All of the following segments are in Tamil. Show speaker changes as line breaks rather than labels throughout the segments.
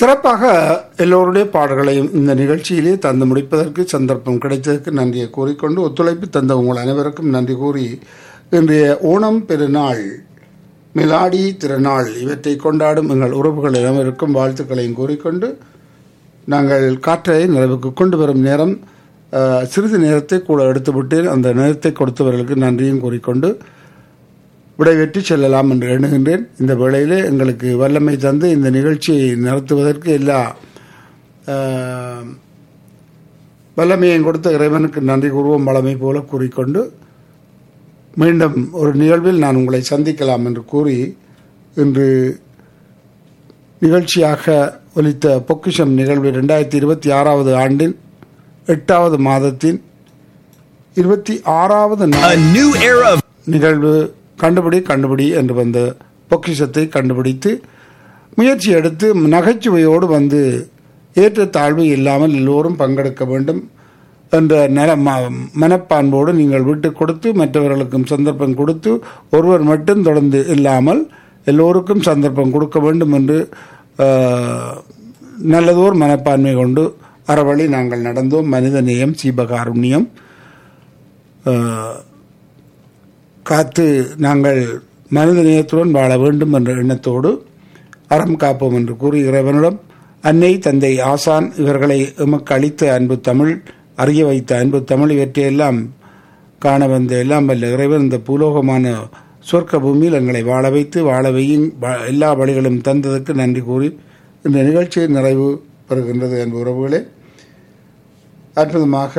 சிறப்பாக எல்லோருடைய பாடல்களையும் இந்த நிகழ்ச்சியிலே தந்து முடிப்பதற்கு சந்தர்ப்பம் கிடைத்ததற்கு நன்றியை கூறிக்கொண்டு ஒத்துழைப்பு தந்த உங்கள் அனைவருக்கும் நன்றி கூறி இன்றைய ஓணம் பெருநாள் மிலாடி திருநாள் இவற்றை கொண்டாடும் எங்கள் உறவுகள் அனைவருக்கும் வாழ்த்துக்களையும் கூறிக்கொண்டு நாங்கள் காற்றை நிறைவுக்கு கொண்டு வரும் நேரம் அஹ், சிறிது நேரத்தை கூட எடுத்துவிட்டு அந்த நேரத்தை கொடுத்தவர்களுக்கு நன்றியும் கூறிக்கொண்டு விடைபெற்று செல்லலாம் என்று எண்ணுகின்றேன் இந்த வேளையிலே எங்களுக்கு வல்லமை தந்து இந்த நிகழ்ச்சியை நடத்துவதற்கு எல்லா அஹ், வல்லமையையும் கொடுத்த இறைவனுக்கு நன்றி கூறுவோம் வளமை போல கூறிக்கொண்டு மீண்டும் ஒரு நிகழ்வில் நான் உங்களை சந்திக்கலாம் என்று கூறி இன்று நிகழ்ச்சியாக ஒலித்த பொக்கிஷம் நிகழ்வு ரெண்டாயிரத்தி இருபத்தி ஆறாவது ஆண்டின் எட்டாவது மாதத்தின் இருபத்தி ஆறாவது நாள்
A new era of
நிகழ்வு கண்டுபிடி கண்டுபிடி என்று வந்த பொக்கிஷத்தை கண்டுபிடித்து முயற்சி எடுத்து நகைச்சுவையோடு வந்து ஏற்றத்தாழ்வு இல்லாமல் எல்லோரும் பங்கெடுக்க வேண்டும் என்ற நல ம- மனப்பான்போடு நீங்கள் விட்டு கொடுத்து மற்றவர்களுக்கும் சந்தர்ப்பம் கொடுத்து ஒருவர் மட்டும் தொடர்ந்து இல்லாமல் எல்லோருக்கும் சந்தர்ப்பம் கொடுக்க வேண்டும் என்று ஆஹ், நல்லதோர் மனப்பான்மை கொண்டு அறவழி நாங்கள் நடந்தோம் மனித நேயம் சீபகாருண்யம் ஆஹ், காத்து நாங்கள் மனித நேயத்துடன் வாழ வேண்டும் என்ற எண்ணத்தோடு அறம் காப்போம் என்று கூறி இறைவனிடம் அன்னை தந்தை ஆசான் இவர்களை எமக்கு அளித்த அன்பு தமிழ் அறிய வைத்த அன்பு தமிழ் இவற்றையெல்லாம் காண வந்த எல்லாம் வல்ல இறைவன் இந்த பூலோகமான சொர்க்க பூமியில் எங்களை வாழ வைத்து வாழ வையும் வ- எல்லா வழிகளும் தந்ததற்கு நன்றி கூறி இந்த நிகழ்ச்சியை நிறைவு பெறுகின்றது என் உறவுகளே அற்புதமாக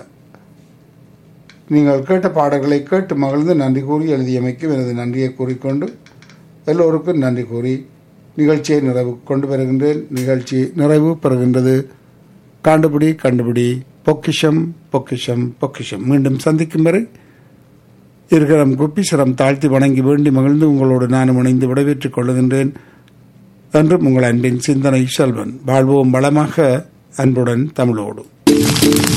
நீங்கள் கேட்ட பாடல்களை கேட்டு மகிழ்ந்து நன்றி கூறி எழுதியமைக்கும் எனது நன்றியை கூறிக்கொண்டு எல்லோருக்கும் நன்றி கூறி நிகழ்ச்சியை நிறைவு கொண்டு வருகின்றேன் நிகழ்ச்சி நிறைவு பெறுகின்றது கண்டுபிடி கண்டுபிடி பொக்கிஷம் பொக்கிஷம் பொக்கிஷம் மீண்டும் சந்திக்கும் வரை இருக்கிறம் குப்பிசிரம் தாழ்த்தி வணங்கி வேண்டி மகிழ்ந்து உங்களோடு நானும் இணைந்து விடைபெற்றுக் கொள்ளுகின்றேன் என்றும் உங்கள் அன்பின் சிந்தனை செல்வன் வாழ்வோம் வளமாக அன்புடன் தமிழோடு